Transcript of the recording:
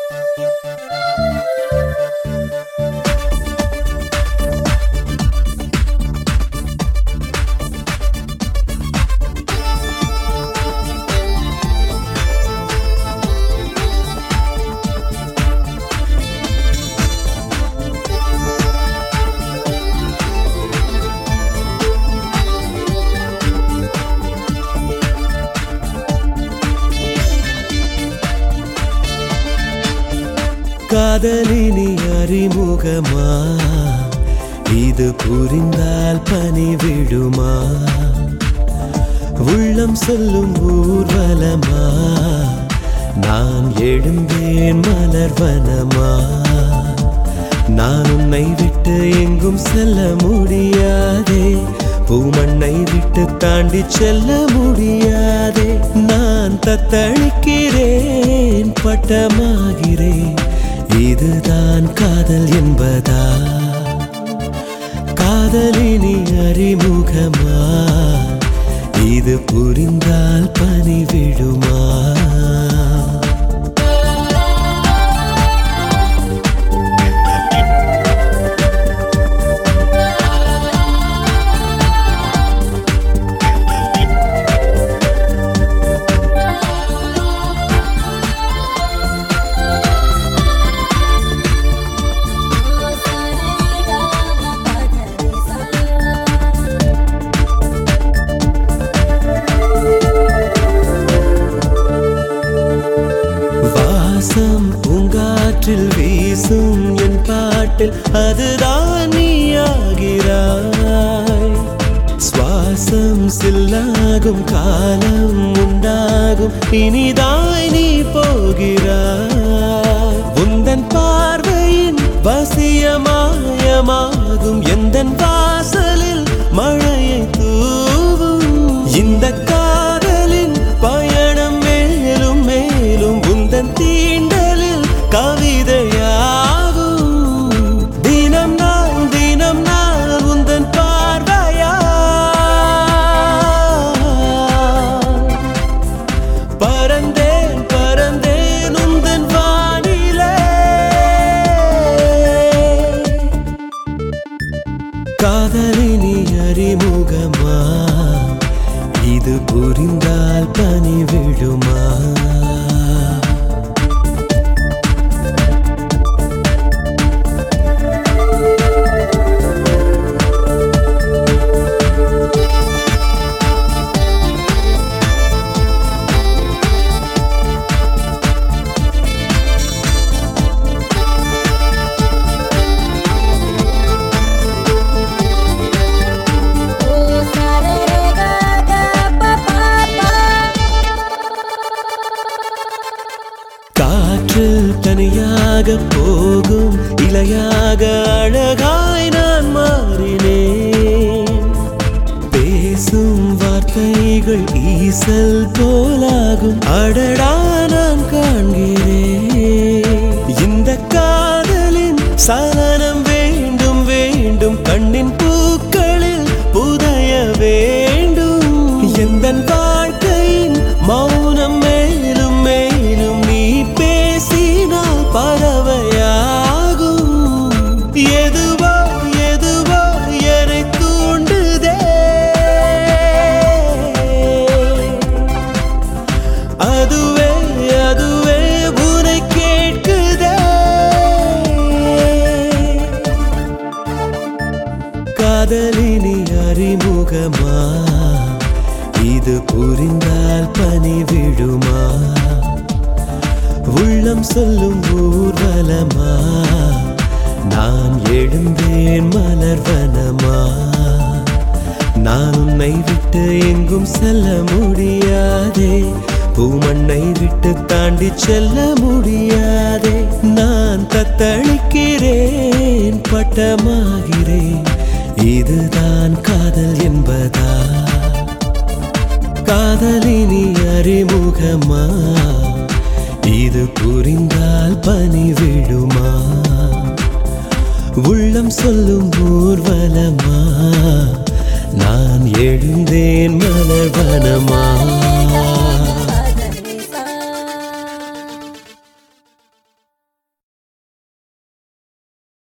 காதலினி அறிமுகமா இது புரிந்தால் பனி விடுமா உள்ளம் சொல்லும் ஊர்வலமா நான் எழுந்தேன் மலர்வனமா நான் உன்னை விட்டு எங்கும் செல்ல முடியாதே பூமண்ணை விட்டு தாண்டி செல்ல முடியாதே நான் தத்தளிக்கிறேன் பட்டமாகிறேன் இதுதான் காதல் என்பதா காதலினி அறிமுகமா இது புரிந்தால் பனி விடுமா வாசம் பூங்காற்றில் வீசும் என் பாட்டில் அதுதான் நீயாகிறாய் சுவாசம் சில்லாகும் காலம் உண்டாகும் இனிதாய் நீ போகிறாய் உந்தன் பார்வையின் வசியமாயமாகும் எந்தன் வாசலில் மழையை தூவும் இந்த காதலின் பயணம் மேலும் மேலும் உந்தன் தீண்டலில் கவிதையாகும் தினம் நான் தினம் நான் உந்தன் பார்வையா பறந்தேன் பறந்தேன் உந்தன் வானிலே காதலினி அறிமுகமா இது புரிந்தால் பனி விடுமா O sare ga ga pa pa pa காற்று தனியாக போகும் இலையாக அழகாய் நான் மாறினேன் பேசும் வார்த்தைகள் ஈசல் போலாகும் அடடா நான் காண்கிறேன் இந்த காதலின் சலனம் வேண்டும் வேண்டும் கண்ணின் பூக்களில் புதைய வேண்டும் எந்த வாழ்க்கையின் மௌனம் மேலும் மேலும் நீ பேசினால் பறவையாகும் எதுவோ எதுவோ என்னை தூண்டுதே அதுவே அதுவே உனை கேட்குதே காதலினி அறிமுகமா இது புரிந்தால் பனி விடுமா உள்ளம் சொல்லும் ஊர்வலமா நான் எழுந்தேன் மலர்வனமா நான் உன்னை விட்டு எங்கும் செல்ல முடியாதே பூமண்ணை விட்டு தாண்டி செல்ல முடியாதே நான் தத்தளிக்கிறேன் பட்டமாகிறேன் இதுதான் காதல் என்பதா காதலினி அறிமுகமா இது புரிந்தால் பனி விடுமா உள்ளம் சொல்லும் ஊர்வலமா நான் எழுந்தேன் மலர்வனமா